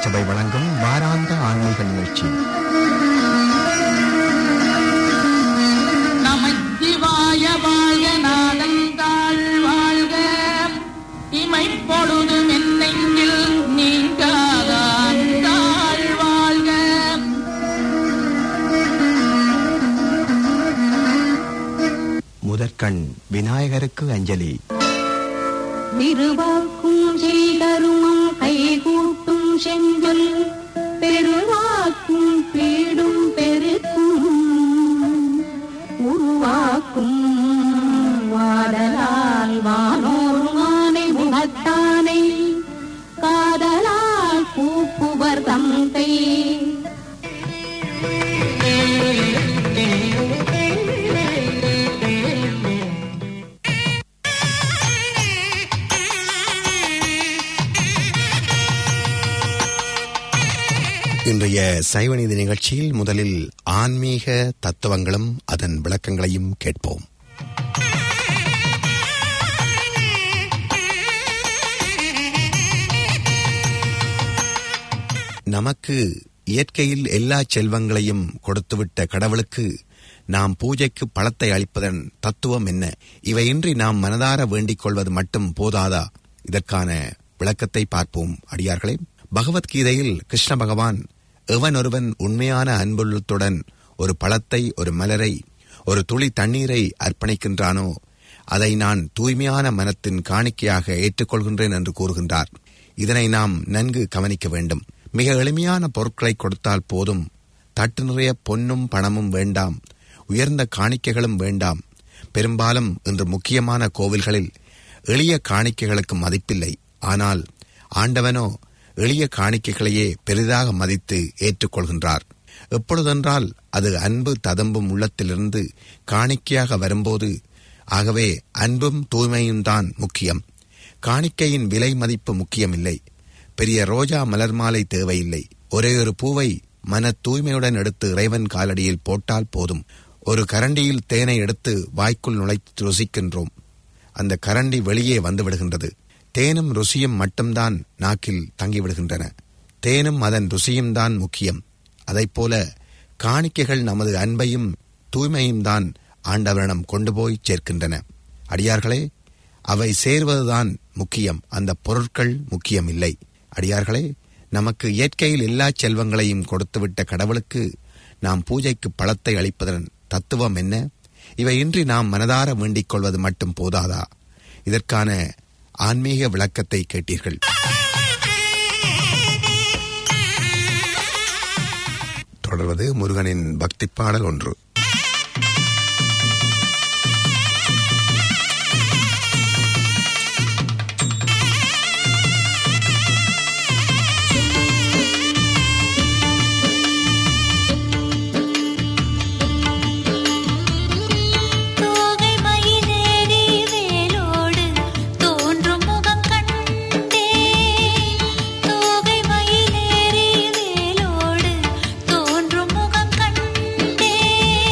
திருச்சபை வழங்கும் வாராந்த ஆன்மீக நிகழ்ச்சி நமச்சிவாய வாழ்க நாதந்தாள் வாழ்க இமைப்பொழுதும் என்னெங்கில் நீங்காதான் தாழ் வாழ்க முதற்கண் விநாயகருக்கு அஞ்சலி திருவாக்கும் செய்தருமம் கைகூட்டும் செஞ்சொல் பெருவாக்கும் பீடும் பெருக்கும் உருவாக்கும் வாடலால் வானோர் மானை முகத்தானை காதலால் கூப்புவர் தந்தை இன்றைய சைவநீதி நிகழ்ச்சியில் முதலில் ஆன்மீக தத்துவங்களும் அதன் விளக்கங்களையும் கேட்போம் நமக்கு இயற்கையில் எல்லா செல்வங்களையும் கொடுத்துவிட்ட கடவுளுக்கு நாம் பூஜைக்கு பழத்தை அளிப்பதன் தத்துவம் என்ன இவையின்றி நாம் மனதார வேண்டிக் கொள்வது மட்டும் போதாதா இதற்கான விளக்கத்தை பார்ப்போம் அடியார்களே பகவத்கீதையில் கிருஷ்ண பகவான் எவன் ஒருவன் உண்மையான அன்புள்ளத்துடன் ஒரு பழத்தை ஒரு மலரை ஒரு துளி தண்ணீரை அர்ப்பணிக்கின்றானோ அதை நான் தூய்மையான மனத்தின் காணிக்கையாக ஏற்றுக்கொள்கின்றேன் என்று கூறுகின்றார் இதனை நாம் நன்கு கவனிக்க வேண்டும் மிக எளிமையான பொருட்களை கொடுத்தால் போதும் தட்டு நிறைய பொன்னும் பணமும் வேண்டாம் உயர்ந்த காணிக்கைகளும் வேண்டாம் பெரும்பாலும் இன்று முக்கியமான கோவில்களில் எளிய காணிக்கைகளுக்கு மதிப்பில்லை ஆனால் ஆண்டவனோ எளிய காணிக்கைகளையே பெரிதாக மதித்து ஏற்றுக்கொள்கின்றார் எப்பொழுதென்றால் அது அன்பு ததம்பும் உள்ளத்திலிருந்து காணிக்கையாக வரும்போது ஆகவே அன்பும் தூய்மையும் தான் முக்கியம் காணிக்கையின் விலை மதிப்பு முக்கியமில்லை பெரிய ரோஜா மலர் மாலை தேவையில்லை ஒரே ஒரு பூவை மன தூய்மையுடன் எடுத்து இறைவன் காலடியில் போட்டால் போதும் ஒரு கரண்டியில் தேனை எடுத்து வாய்க்குள் நுழைத்து ருசிக்கின்றோம் அந்த கரண்டி வெளியே வந்து விடுகின்றது தேனும் ருசியும் மட்டும்தான் நாக்கில் தங்கிவிடுகின்றன தேனும் அதன் ருசியும் தான் முக்கியம் அதைப்போல காணிக்கைகள் நமது அன்பையும் தூய்மையும் தான் ஆண்டவரிடம் கொண்டு போய் சேர்க்கின்றன அடியார்களே அவை சேர்வதுதான் முக்கியம் அந்த பொருட்கள் முக்கியம் இல்லை அடியார்களே நமக்கு இயற்கையில் எல்லா செல்வங்களையும் கொடுத்துவிட்ட கடவுளுக்கு நாம் பூஜைக்கு பழத்தை அளிப்பதன் தத்துவம் என்ன இவையின்றி நாம் மனதார வேண்டிக் கொள்வது மட்டும் போதாதா இதற்கான ஆன்மீக விளக்கத்தை கேட்டீர்கள் தொடர்வது முருகனின் பக்தி பாடல் ஒன்று தோகை மயிலேறி வேலோடு தோன்றும் முகம் கண்டே தோகை மயிலேறி வேலோடு தோன்றும் முகம் கண்டே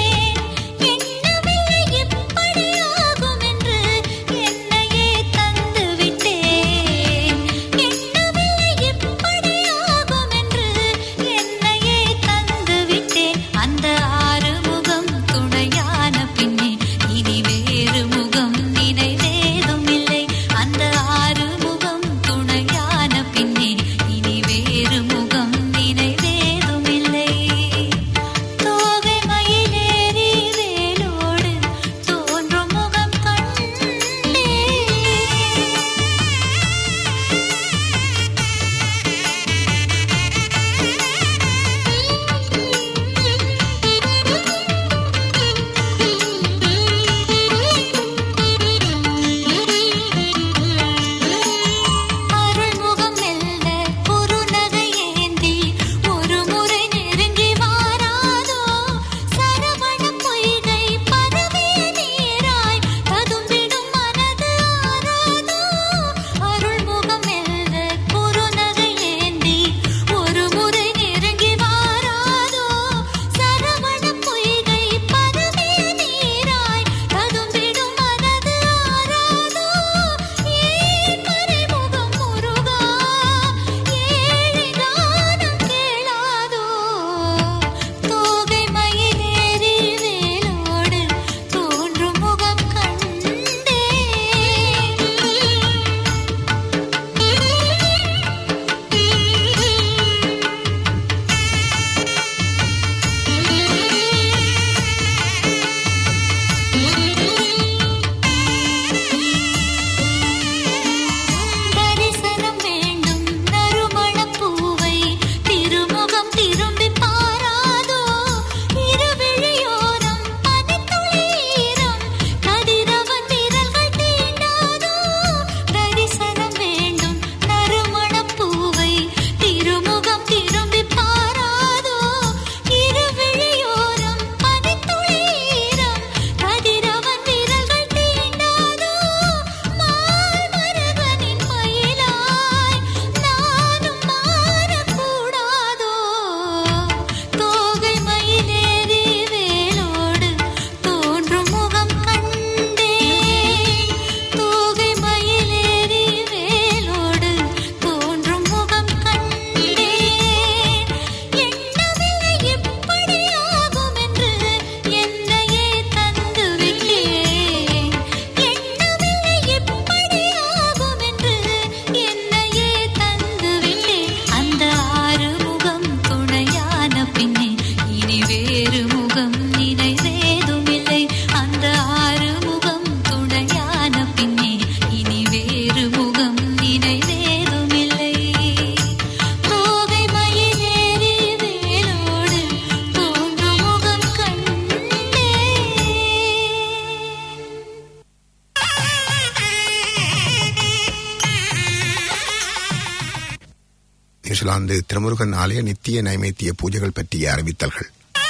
நியூசிலாந்து திருமுருகன் ஆலய நித்திய நைவேத்திய பூஜைகள் பற்றிய அறிவித்தல்கள்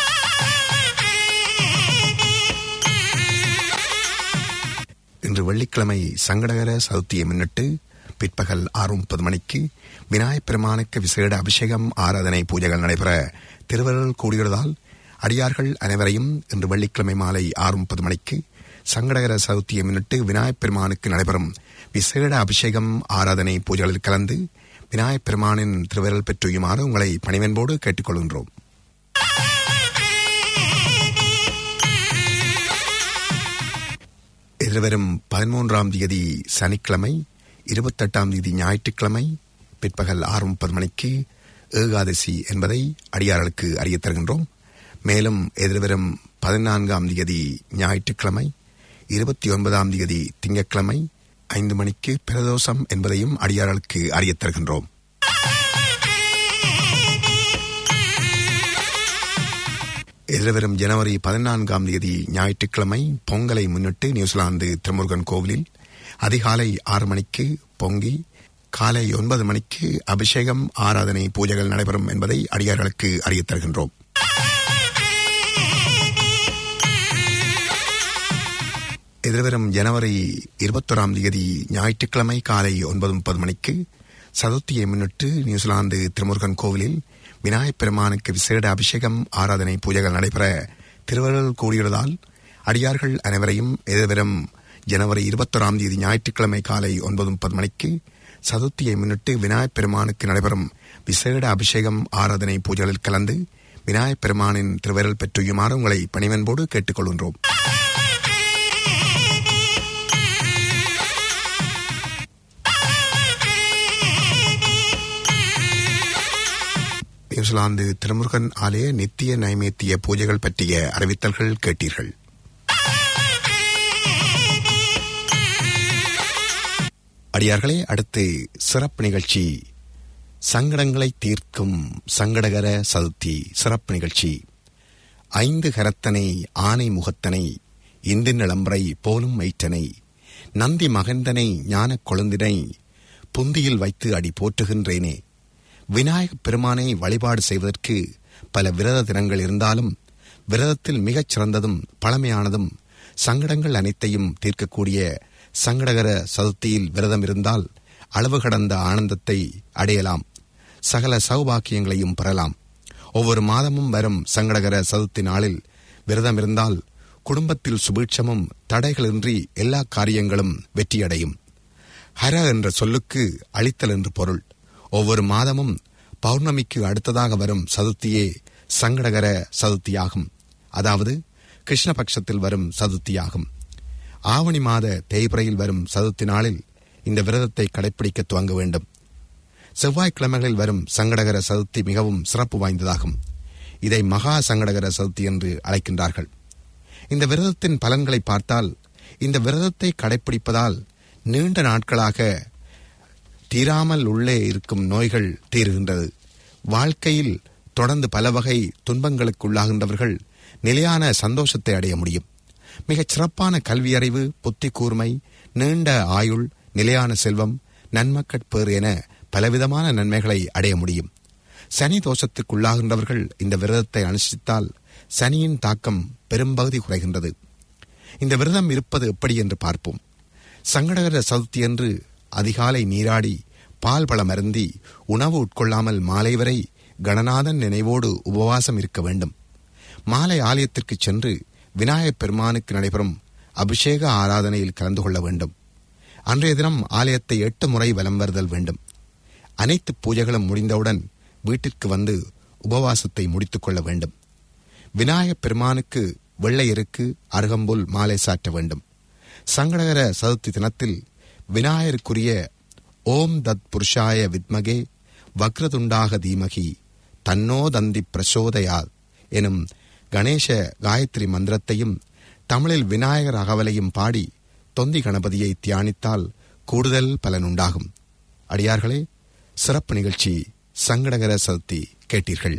இன்று வெள்ளிக்கிழமை சங்கடகர சதுர்த்தியை முன்னிட்டு பிற்பகல் ஆறு முப்பது மணிக்கு விநாயகப் பெருமானுக்கு விசேட அபிஷேகம் ஆராதனை பூஜைகள் நடைபெற திருவருள் கூடியுள்ளதால் அடியார்கள் அனைவரையும் இன்று வெள்ளிக்கிழமை மாலை ஆறு முப்பது மணிக்கு சங்கடகர சதுர்த்தியை முன்னிட்டு விநாயகப் பெருமானுக்கு நடைபெறும் விசேட அபிஷேகம் ஆராதனை பூஜைகளில் கலந்து விநாயகப் பெருமானின் திருவருள் பெற்றுயுமாறு உங்களை பணிவன்போடு கேட்டுக்கொள்கின்றோம் எதிர்வரும் பதிமூன்றாம் தேதி சனிக்கிழமை இருபத்தெட்டாம் தேதி ஞாயிற்றுக்கிழமை பிற்பகல் ஆறு முப்பது மணிக்கு ஏகாதசி என்பதை அடியார்களுக்கு அறியத் தருகின்றோம் மேலும் எதிர்வரும் பதினான்காம் தேதி ஞாயிற்றுக்கிழமை இருபத்தி ஒன்பதாம் தேதி திங்கட்கிழமை ஐந்து மணிக்கு பிரதோஷம் என்பதையும் அடியார்களுக்கு அறியத் தருகின்றோம் எதிர்வரும் ஜனவரி பதினான்காம் தேதி ஞாயிற்றுக்கிழமை பொங்கலை முன்னிட்டு நியூசிலாந்து திருமுருகன் கோவிலில் அதிகாலை ஆறு மணிக்கு பொங்கி காலை ஒன்பது மணிக்கு அபிஷேகம் ஆராதனை பூஜைகள் நடைபெறும் என்பதை அடியார்களுக்கு அறியத் தருகின்றோம் எதிர்வரும் ஜனவரி இருபத்தொராம் தேதி ஞாயிற்றுக்கிழமை காலை ஒன்பது முப்பது மணிக்கு சதுர்த்தியை முன்னிட்டு நியூசிலாந்து திருமுருகன் கோவிலில் விநாயகப் பெருமானுக்கு விசேட அபிஷேகம் ஆராதனை பூஜைகள் நடைபெற திருவருள் கூடியுள்ளதால் அடியார்கள் அனைவரையும் எதிர்வரும் ஜனவரி இருபத்தொராம் தேதி ஞாயிற்றுக்கிழமை காலை ஒன்பது முப்பது மணிக்கு சதுர்த்தியை முன்னிட்டு விநாயகப் பெருமானுக்கு நடைபெறும் விசேட அபிஷேகம் ஆராதனை பூஜைகளில் கலந்து விநாயகப் பெருமானின் திருவருள் பெற்றுயுமாறு உங்களை பணிவன்போடு கேட்டுக்கொள்கின்றோம் நியூசிலாந்து திருமுருகன் ஆலய நித்திய நைவேத்திய பூஜைகள் பற்றிய அறிவித்தல்கள் கேட்டீர்கள் அடியார்களே அடுத்து சிறப்பு நிகழ்ச்சி சங்கடங்களை தீர்க்கும் சங்கடகர சதுர்த்தி சிறப்பு நிகழ்ச்சி ஐந்து கரத்தனை ஆனை முகத்தனை இந்து நிளம்பரை போலும் மைத்தனை நந்தி மகந்தனை ஞானக் கொழுந்தினை புந்தியில் வைத்து அடி போற்றுகின்றேனே விநாயகப் பெருமானை வழிபாடு செய்வதற்கு பல விரத தினங்கள் இருந்தாலும் விரதத்தில் மிகச் சிறந்ததும் பழமையானதும் சங்கடங்கள் அனைத்தையும் தீர்க்கக்கூடிய சங்கடகர சதுர்த்தியில் விரதம் இருந்தால் அளவு கடந்த ஆனந்தத்தை அடையலாம் சகல சௌபாக்கியங்களையும் பெறலாம் ஒவ்வொரு மாதமும் வரும் சங்கடகர சதுர்த்தி நாளில் விரதம் இருந்தால் குடும்பத்தில் சுபீட்சமும் தடைகளின்றி எல்லா காரியங்களும் வெற்றியடையும் ஹர என்ற சொல்லுக்கு அழித்தல் என்று பொருள் ஒவ்வொரு மாதமும் பௌர்ணமிக்கு அடுத்ததாக வரும் சதுர்த்தியே சங்கடகர சதுர்த்தியாகும் அதாவது கிருஷ்ணபக்ஷத்தில் வரும் சதுர்த்தியாகும் ஆவணி மாத தேய்பிரையில் வரும் சதுர்த்தி நாளில் இந்த விரதத்தை கடைப்பிடிக்க துவங்க வேண்டும் செவ்வாய்க்கிழமைகளில் வரும் சங்கடகர சதுர்த்தி மிகவும் சிறப்பு வாய்ந்ததாகும் இதை மகா சங்கடகர சதுர்த்தி என்று அழைக்கின்றார்கள் இந்த விரதத்தின் பலன்களை பார்த்தால் இந்த விரதத்தை கடைப்பிடிப்பதால் நீண்ட நாட்களாக தீராமல் உள்ளே இருக்கும் நோய்கள் தீருகின்றது வாழ்க்கையில் தொடர்ந்து பல வகை துன்பங்களுக்குள்ளாகின்றவர்கள் நிலையான சந்தோஷத்தை அடைய முடியும் மிகச் சிறப்பான கல்வியறிவு புத்தி கூர்மை நீண்ட ஆயுள் நிலையான செல்வம் நன்மக்கட்பேறு என பலவிதமான நன்மைகளை அடைய முடியும் சனி தோஷத்துக்குள்ளாகின்றவர்கள் இந்த விரதத்தை அனுஷ்டித்தால் சனியின் தாக்கம் பெரும்பகுதி குறைகின்றது இந்த விரதம் இருப்பது எப்படி என்று பார்ப்போம் சங்கடகர சதுர்த்தி என்று அதிகாலை நீராடி பால் பழம் அருந்தி உணவு உட்கொள்ளாமல் மாலை வரை கணநாதன் நினைவோடு உபவாசம் இருக்க வேண்டும் மாலை ஆலயத்திற்கு சென்று விநாயகப் பெருமானுக்கு நடைபெறும் அபிஷேக ஆராதனையில் கலந்து கொள்ள வேண்டும் அன்றைய தினம் ஆலயத்தை எட்டு முறை வலம் வருதல் வேண்டும் அனைத்து பூஜைகளும் முடிந்தவுடன் வீட்டிற்கு வந்து உபவாசத்தை முடித்துக் கொள்ள வேண்டும் விநாயகப் பெருமானுக்கு வெள்ளையருக்கு அருகம்புல் மாலை சாற்ற வேண்டும் சங்கடகர சதுர்த்தி தினத்தில் விநாயகருக்குரிய ஓம் தத் புருஷாய வித்மகே வக்ரதுண்டாக தீமகி தன்னோ தந்தி பிரசோதயாத் எனும் கணேச காயத்ரி மந்திரத்தையும் தமிழில் விநாயகர் அகவலையும் பாடி தொந்தி கணபதியை தியானித்தால் கூடுதல் பலனுண்டாகும் அடியார்களே சிறப்பு நிகழ்ச்சி சங்கடகர சதுர்த்தி கேட்டீர்கள்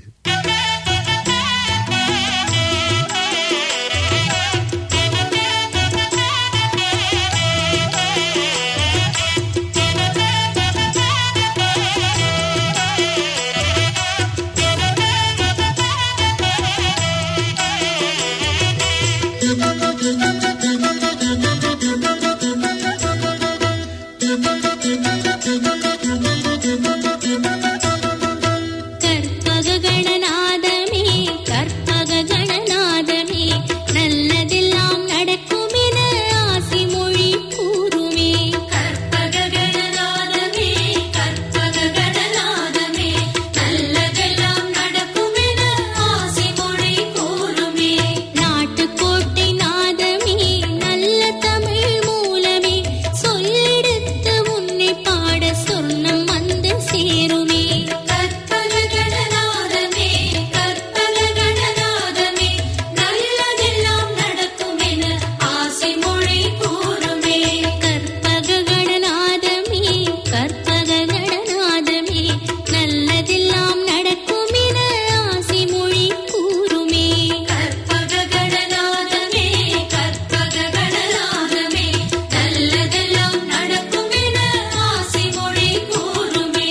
கற்பக கணநாதமே கற்பக கணநாதமே நல்லதெல்லாம் நடக்கும் என ஆசி மொழி கூறுமே கற்பக கணநாதமே கற்பக கணநாதமே நல்லதெல்லாம் நடக்கும் என ஆசி மொழி கூறுமே நாட்டுக்கோட்டை நாதமே நல்ல தமிழ் மூலமே சொல்லெடுத்து உன்னை பாட சொர்ணம் வந்து சேருமே கற்பக கணநாதமே கற்பக கணநாதமே நல்லதெல்லாம் நடக்கும் என ஆசை மொழி கூறுமே கற்பக கணநாதமே கற்பக கணநாதமே நல்லதெல்லாம் நடக்கும் என ஆசை மொழி கூறுமே கற்பக கணநாதமே கற்பக கணநாதமே நல்லதெல்லாம் நடக்கும் என ஆசை மொழி கூறுமே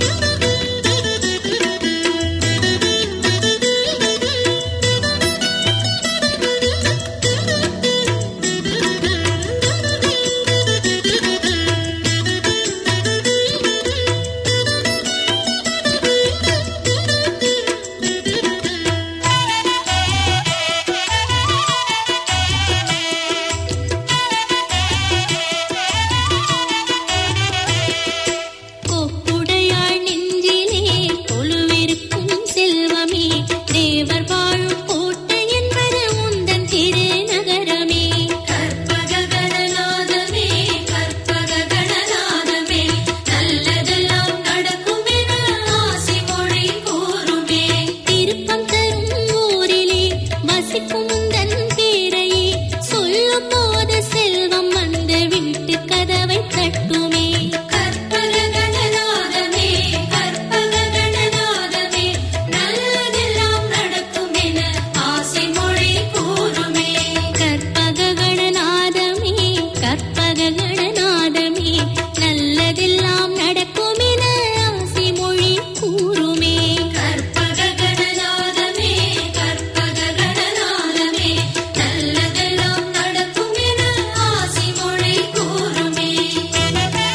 கொப்புடையாள் நெஞ்சிலே கொலுவிருக்கும் செல்வமே தேவர் வாழும் கோட்டை என்பது உந்தன் திருநகரமே கற்பக கணநாதமே கற்பக கணநாதமே நல்லதெல்லாம் நடக்கும் என ஆசி மொழி கூறுமே திருப்பம் தரும் ஊரிலே வசிக்கும் உந்தன் பேரையே சொல்லும் போது செல்வம் வந்து வீட்டு கதவை தட்டுமே கற்பக கணநாதமே கற்பக கணநாதமே நல்லதெல்லாம் நடக்கும் என ஆசை மொழி கூறுமே கற்பக கணநாதமே கற்பக கணநாதமே நல்லதெல்லாம் நடக்கும் என ஆசை மொழி கூறுமே கற்பக கணநாதமே கற்பக கணநாதமே நல்லதெல்லாம் நடக்கும் என ஆசை மொழி கூறுமே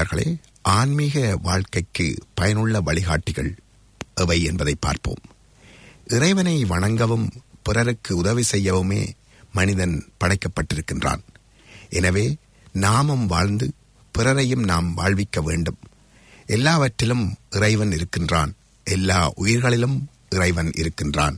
அடியார்களே ஆன்மீக வாழ்க்கைக்கு பயனுள்ள வழிகாட்டிகள் எவை என்பதை பார்ப்போம் இறைவனை வணங்கவும் பிறருக்கு உதவி செய்யவுமே மனிதன் படைக்கப்பட்டிருக்கின்றான் எனவே நாமும் வாழ்ந்து பிறரையும் நாம் வாழ்விக்க வேண்டும் எல்லாவற்றிலும் இறைவன் இருக்கின்றான் எல்லா உயிர்களிலும் இறைவன் இருக்கின்றான்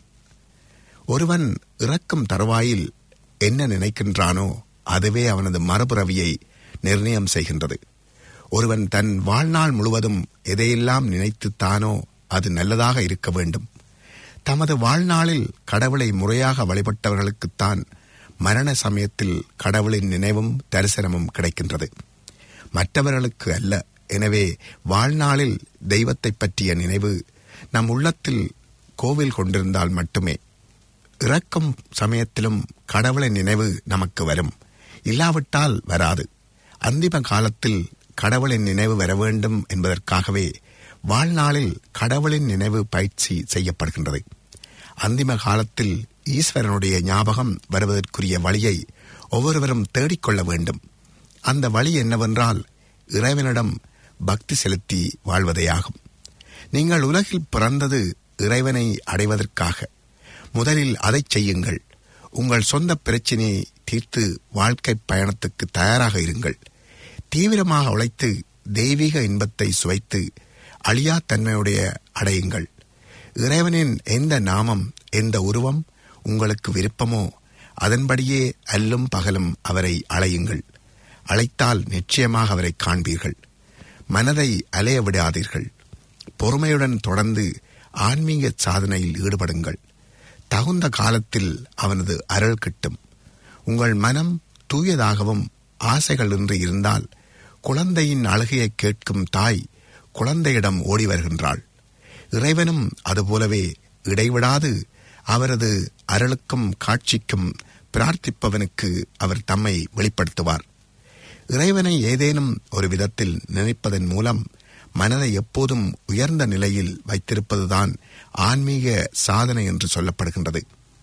ஒருவன் இறக்கும் தருவாயில் என்ன நினைக்கின்றானோ அதுவே அவனது மறுபிறவியை நிர்ணயம் செய்கின்றது ஒருவன் தன் வாழ்நாள் முழுவதும் எதையெல்லாம் நினைத்துத்தானோ அது நல்லதாக இருக்க வேண்டும் தமது வாழ்நாளில் கடவுளை முறையாக வழிபட்டவர்களுக்குத்தான் மரண சமயத்தில் கடவுளின் நினைவும் தரிசனமும் கிடைக்கின்றது மற்றவர்களுக்கு அல்ல எனவே வாழ்நாளில் தெய்வத்தை பற்றிய நினைவு நம் உள்ளத்தில் கோவில் கொண்டிருந்தால் மட்டுமே இறக்கும் சமயத்திலும் கடவுளின் நினைவு நமக்கு வரும் இல்லாவிட்டால் வராது அந்திம காலத்தில் கடவுளின் நினைவு வர வேண்டும் என்பதற்காகவே வாழ்நாளில் கடவுளின் நினைவு பயிற்சி செய்யப்படுகின்றது அந்திம காலத்தில் ஈஸ்வரனுடைய ஞாபகம் வருவதற்குரிய வழியை ஒவ்வொருவரும் தேடிக்கொள்ள வேண்டும் அந்த வழி என்னவென்றால் இறைவனிடம் பக்தி செலுத்தி வாழ்வதேயாகும் நீங்கள் உலகில் பிறந்தது இறைவனை அடைவதற்காக முதலில் அதைச் செய்யுங்கள் உங்கள் சொந்த பிரச்சினையை தீர்த்து வாழ்க்கை பயணத்துக்கு தயாராக இருங்கள் தீவிரமாக உழைத்து தெய்வீக இன்பத்தை சுவைத்து அழியா தன்மையுடைய அடையுங்கள் இறைவனின் எந்த நாமம் எந்த உருவம் உங்களுக்கு விருப்பமோ அதன்படியே அல்லும் பகலும் அவரை அழையுங்கள் அழைத்தால் நிச்சயமாக அவரை காண்பீர்கள் மனதை அலைய விடாதீர்கள் பொறுமையுடன் தொடர்ந்து ஆன்மீக சாதனையில் ஈடுபடுங்கள் தகுந்த காலத்தில் அவனது அருள் கிட்டும் உங்கள் மனம் தூயதாகவும் ஆசைகளின்றி இருந்தால் குழந்தையின் அழுகையை கேட்கும் தாய் குழந்தையிடம் ஓடி வருகின்றாள் இறைவனும் அதுபோலவே இடைவிடாது அவரது அருளுக்கும் காட்சிக்கும் பிரார்த்திப்பவனுக்கு அவர் தம்மை வெளிப்படுத்துவார் இறைவனை ஏதேனும் ஒரு விதத்தில் நினைப்பதன் மூலம் மனதை எப்போதும் உயர்ந்த நிலையில் வைத்திருப்பதுதான் ஆன்மீக சாதனை என்று சொல்லப்படுகின்றது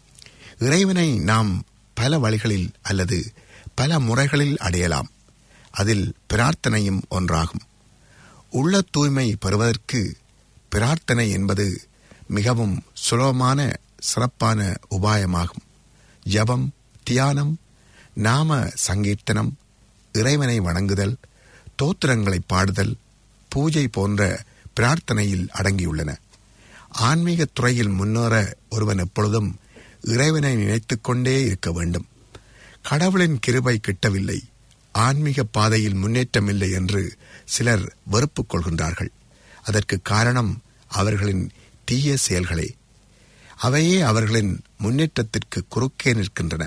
இறைவனை நாம் பல வழிகளில் அல்லது பல முறைகளில் அடையலாம் அதில் பிரார்த்தனையும் ஒன்றாகும் உள்ள தூய்மை பெறுவதற்கு பிரார்த்தனை என்பது மிகவும் சுலபமான சிறப்பான உபாயமாகும் ஜபம் தியானம் நாம சங்கீர்த்தனம் இறைவனை வணங்குதல் தோத்திரங்களை பாடுதல் பூஜை போன்ற பிரார்த்தனையில் அடங்கியுள்ளன ஆன்மீக துறையில் முன்னேற ஒருவன் எப்பொழுதும் இறைவனை நினைத்துக் கொண்டே இருக்க வேண்டும் கடவுளின் கிருபை கிட்டவில்லை ஆன்மீக பாதையில் முன்னேற்றமில்லை என்று சிலர் வெறுப்புக் கொள்கின்றார்கள் அதற்கு காரணம் அவர்களின் தீய செயல்களே அவையே அவர்களின் முன்னேற்றத்திற்கு குறுக்கே நிற்கின்றன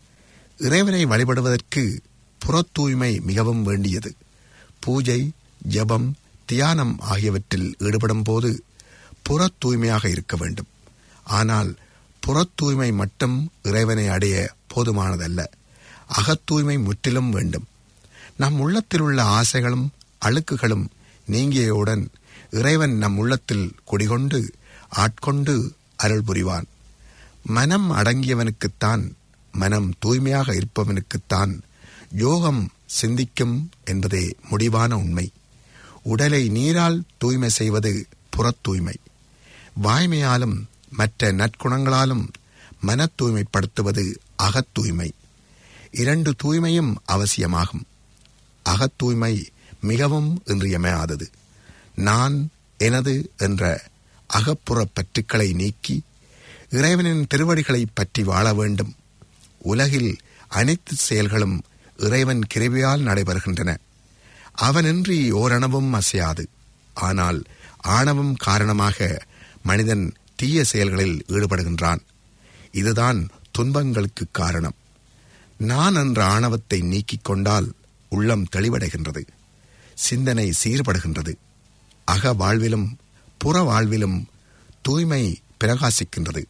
இறைவனை வழிபடுவதற்கு புற தூய்மை மிகவும் வேண்டியது பூஜை ஜபம் தியானம் ஆகியவற்றில் ஈடுபடும் போது புற தூய்மையாக இருக்க வேண்டும் ஆனால் புற தூய்மை மட்டும் இறைவனை அடைய போதுமானதல்ல அகத்தூய்மை முற்றிலும் வேண்டும் நம் உள்ளத்தில் உள்ள ஆசைகளும் அழுக்குகளும் நீங்கியவுடன் இறைவன் நம் உள்ளத்தில் குடிகொண்டு ஆட்கொண்டு அருள் புரிவான் மனம் அடங்கியவனுக்குத்தான் மனம் தூய்மையாக இருப்பவனுக்குத்தான் யோகம் சிந்திக்கும் என்பதே முடிவான உண்மை உடலை நீரால் தூய்மை செய்வது புறத் தூய்மை வாய்மையாலும் மற்ற நற்குணங்களாலும் மன தூய்மைப்படுத்துவது அகத் தூய்மை இரண்டு தூய்மையும் அவசியமாகும் அகத் தூய்மை மிகவும் இன்றியமையாதது நான் எனது என்ற அகப்புற பற்றுக்களை நீக்கி இறைவனின் திருவடிகளை பற்றி வாழ வேண்டும் உலகில் அனைத்து செயல்களும் இறைவன் கிருபையால் நடைபெறுகின்றன அவனின்றி ஓரணவும் அசையாது ஆனால் ஆணவம் காரணமாக மனிதன் தீய செயல்களில் ஈடுபடுகின்றான் இதுதான் துன்பங்களுக்கு காரணம் நான் என்ற ஆணவத்தை நீக்கிக் கொண்டால் உள்ளம் தெளிவடைகின்றது சிந்தனை சீர்படுகின்றது அக வாழ்விலும் புற வாழ்விலும் தூய்மை பிரகாசிக்கின்றது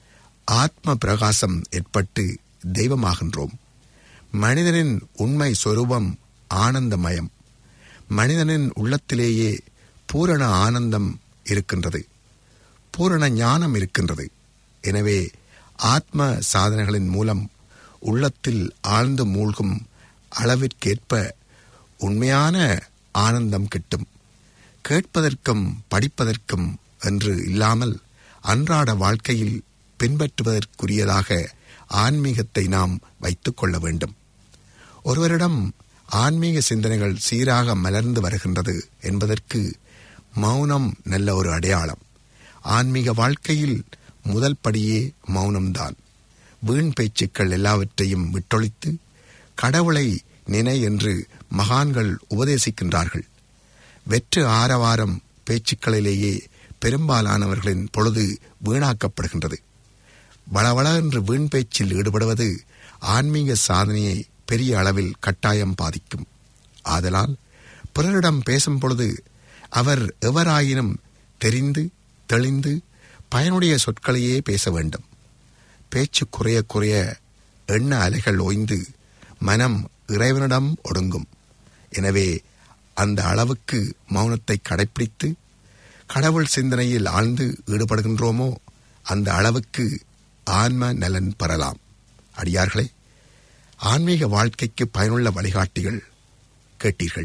ஆத்ம பிரகாசம் ஏற்பட்டு தெய்வமாகின்றோம் மனிதனின் உண்மை சொரூபம் ஆனந்தமயம் மனிதனின் உள்ளத்திலேயே பூரண ஆனந்தம் இருக்கின்றது பூரண ஞானம் இருக்கின்றது எனவே ஆத்ம சாதனைகளின் மூலம் உள்ளத்தில் ஆழ்ந்து மூழ்கும் அளவிற்கேற்ப உண்மையான ஆனந்தம் கிட்டும் கேட்பதற்கும் படிப்பதற்கும் என்று இல்லாமல் அன்றாட வாழ்க்கையில் பின்பற்றுவதற்குரியதாக ஆன்மீகத்தை நாம் வைத்துக் கொள்ள வேண்டும் ஒருவரிடம் ஆன்மீக சிந்தனைகள் சீராக மலர்ந்து வருகின்றது என்பதற்கு மௌனம் நல்ல ஒரு அடையாளம் ஆன்மீக வாழ்க்கையில் முதல் படியே மௌனம்தான் வீண் பேச்சுக்கள் எல்லாவற்றையும் விட்டொழித்து கடவுளை நினை என்று மகான்கள் உபதேசிக்கின்றார்கள் வெற்று ஆரவாரம் பேச்சுக்களிலேயே பெரும்பாலானவர்களின் பொழுது வீணாக்கப்படுகின்றது வளவள என்று வீண் பேச்சில் ஈடுபடுவது ஆன்மீக சாதனையை பெரிய அளவில் கட்டாயம் பாதிக்கும் ஆதலால் பிறரிடம் பேசும் பொழுது அவர் எவராயினும் தெரிந்து தெளிந்து பயனுடைய சொற்களையே பேச வேண்டும் பேச்சு குறைய குறைய எண்ண அலைகள் ஓய்ந்து மனம் இறைவனிடம் ஒடுங்கும் எனவே அந்த அளவுக்கு மௌனத்தை கடைப்பிடித்து கடவுள் சிந்தனையில் ஆழ்ந்து ஈடுபடுகின்றோமோ அந்த அளவுக்கு ஆன்ம நலன் பெறலாம் அடியார்களே ஆன்மீக வாழ்க்கைக்கு பயனுள்ள வழிகாட்டிகள் கேட்டீர்கள்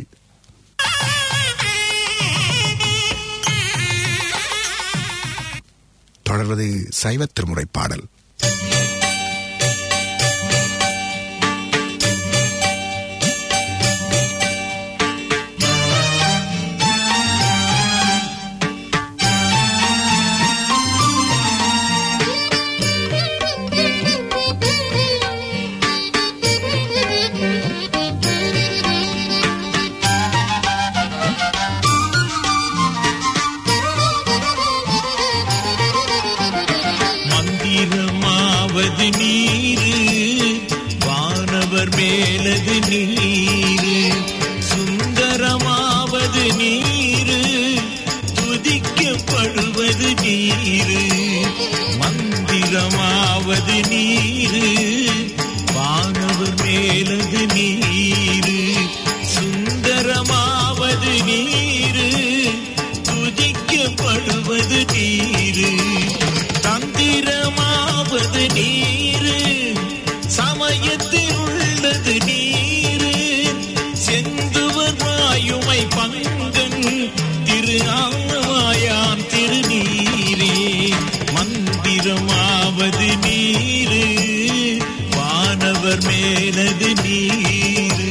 தொடர்வது சைவ திருமுறை பாடல் மந்திரமாவது நீரு வானவர் மேலது நீரு சுந்தரமாவது நீரு துதிக்கப்படுவது நீரு மந்திரமாவது நீரு வானவர் மேலது நீரு சுந்தரமாவது நீரு துதிக்கப்படுவது நீரு தந்திரமாவது நீரு சமயத்தில் உள்ளது நீரு செந்துவர் வாயுமை பங்கன் திரு ஆமாயான் திருநீரே மந்திரமாவது நீரு வானவர் மேலது நீரு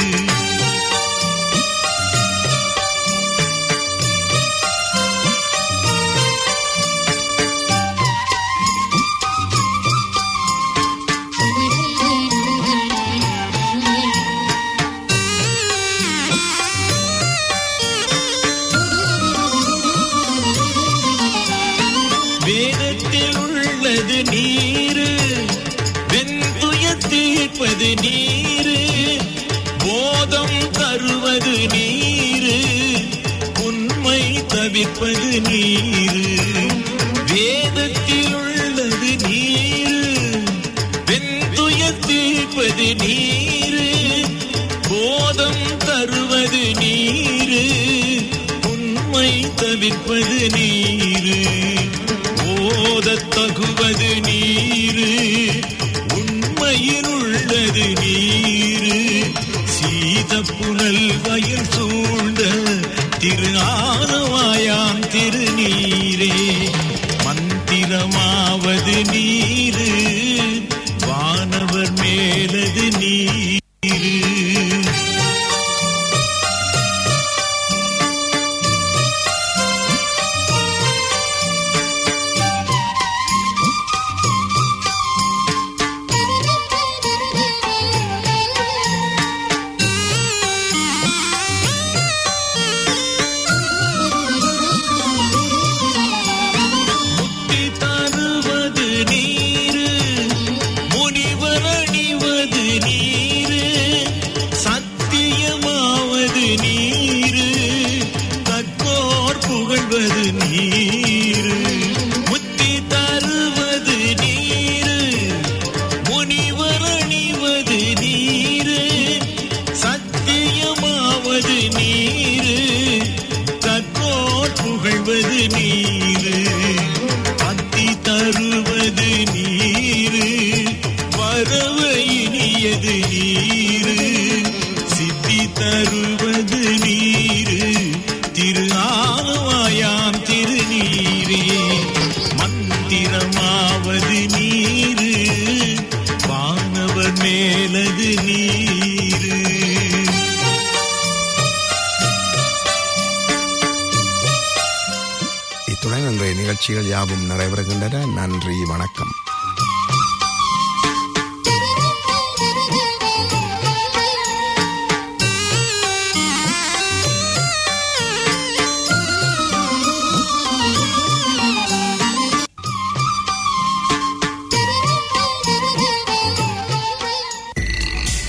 வேதத்தில் உள்ளது நீரு வெந்துய தீர்ப்பது நீரு போதம் தருவது நீரு உண்மை தவிர்ப்பது நீரு வேதத்தில் உள்ளது நீரு வெந்துய தீர்ப்பது நீரு போதம் தருவது நீரு உண்மை தவிர்ப்பது நீரு ஓதத் தகுவது நீரு உண்மையில் உள்ளது நீரு சீத புனல் வயல் சூழ்ந்த திரு ஆனவாயான் திருநீரே மந்திரமாவது நீரு வானவர் மேலது நீரு முக்தி தருவது நீரு முனிவர் அணிவது நீரு சத்தியமாவது நீரு கற்கோர் புகழ்வது நீரு முக்தி தருவது நீரு முனிவர் அணிவது நீரு சத்தியமாவது நீரு கற்கோர் புகழ்வது நீரு பக்தி தருவது நீரு வரவு இனியது நீரு சித்தி தருவது நீரு நிகழ்ச்சிகள் யாவும் நிறைவேறுகின்றன நன்றி வணக்கம்